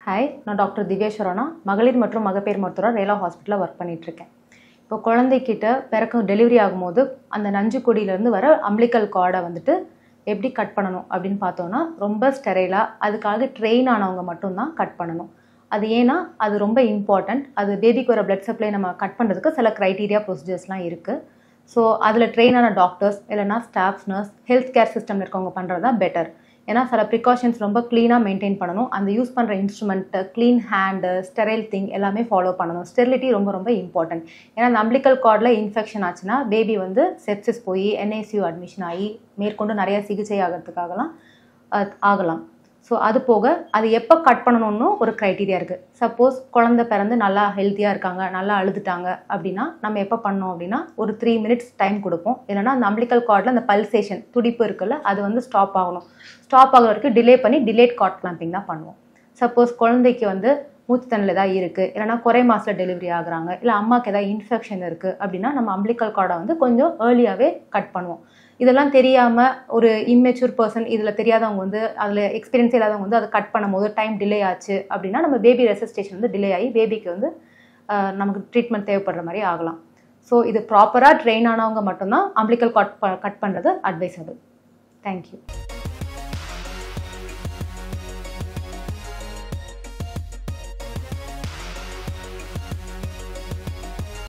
hi நான் doctor திவ்யேஸ்வரனா மகளிர் மற்றும் மகப்பேறு மருத்துவர் ரேலா ஹாஸ்பிட்டலில் ஒர்க் பண்ணிட்டு இருக்கேன் இப்போ குழந்தைக்கிட்ட பிறக்க டெலிவரி ஆகும்போது அந்த நஞ்சு கொடியிலேருந்து வர அம்பிளிக்கல் கார்டை வந்துட்டு எப்படி கட் பண்ணணும் அப்படின்னு பார்த்தோன்னா ரொம்ப ஸ்டெரைலாக அதுக்காக ட்ரெயின் ஆனவங்க மட்டும்தான் கட் பண்ணணும் அது ஏன்னா அது ரொம்ப இம்பார்ட்டண்ட் அது பேபிக்கு வர பிளட் சப்ளை நம்ம கட் பண்ணுறதுக்கு சில க்ரைட்டீரியா ப்ரொசீஜர்ஸ்லாம் இருக்குது ஸோ அதில் ட்ரெயின் ஆன டாக்டர்ஸ் இல்லைனா ஸ்டாஃப்ஸ் நர்ஸ் ஹெல்த் கேர் சிஸ்டமில் இருக்கவங்க பண்ணுறது தான் பெட்டர் ஏன்னா சில ப்ரிகாஷன்ஸ் ரொம்ப க்ளீனாக மெயின்டைன் பண்ணணும் அந்த யூஸ் பண்ணுற instrument clean hand sterile thing எல்லாமே ஃபாலோ பண்ணணும் ஸ்டெரிலிட்டி ரொம்ப ரொம்ப இம்பார்ட்டன்ட் ஏன்னா அந்த அம்பிளிக்கல் கார்டில் இன்ஃபெக்ஷன் ஆச்சுன்னா பேபி வந்து செப்சிஸ் போய் என்ஐசியூ அட்மிஷன் ஆகி மேற்கொண்டு நிறைய சிகிச்சை ஆகிறதுக்காகலாம் அஹ், ஆகலாம் ஸோ அது போக அது எப்போ கட் பண்ணணும்னு ஒரு க்ரைட்டீரியா இருக்குது சப்போஸ் குழந்தை பிறந்து நல்லா ஹெல்த்தியாக இருக்காங்க நல்லா அழுதுட்டாங்க அப்படின்னா நம்ம எப்போ பண்ணோம் அப்படின்னா ஒரு த்ரீ மினிட்ஸ் டைம் கொடுப்போம் இல்லைன்னா அந்த அம்பிளிக்கல் கார்டில் அந்த பல்சேஷன் துடிப்பு இருக்குல்ல அது வந்து ஸ்டாப் ஆகணும் ஸ்டாப் ஆகிற வரைக்கும் டிலே பண்ணி டிலேட் கார்ட் கிளாம்பிங் தான் பண்ணுவோம் சப்போஸ் குழந்தைக்கு வந்து மூச்சுத்தண்ணில் ஏதாவது இருக்குது இல்லைனா குறை மாதத்தில் டெலிவரி ஆகுறாங்க இல்லை அம்மாவுக்கு ஏதாவது இன்ஃபெக்ஷன் இருக்குது அப்படின்னா நம்ம அம்பிளிக்கல் கார்டை வந்து கொஞ்சம் ஏர்லியாகவே கட் பண்ணுவோம் இதெல்லாம் தெரியாமல் ஒரு இம்மெச்சூர் பர்சன் இதில் தெரியாதவங்க வந்து அதில் எக்ஸ்பீரியன்ஸ் இல்லாதவங்க வந்து அதை கட் பண்ணும்போது டைம் டிலே ஆச்சு அப்படின்னா நம்ம பேபி ரெசிஸ்டேஷன் வந்து டிலே ஆகி பேபிக்கு வந்து ஆஹ், நமக்கு ட்ரீட்மெண்ட் தேவைப்படுற மாதிரி ஆகலாம் ஸோ இது ப்ராப்பராக ட்ரெயின் ஆனவங்க மட்டும்தான் அம்பிளிக்கல் காட் கட் பண்ணுறது அட்வைசபிள் தேங்க்யூ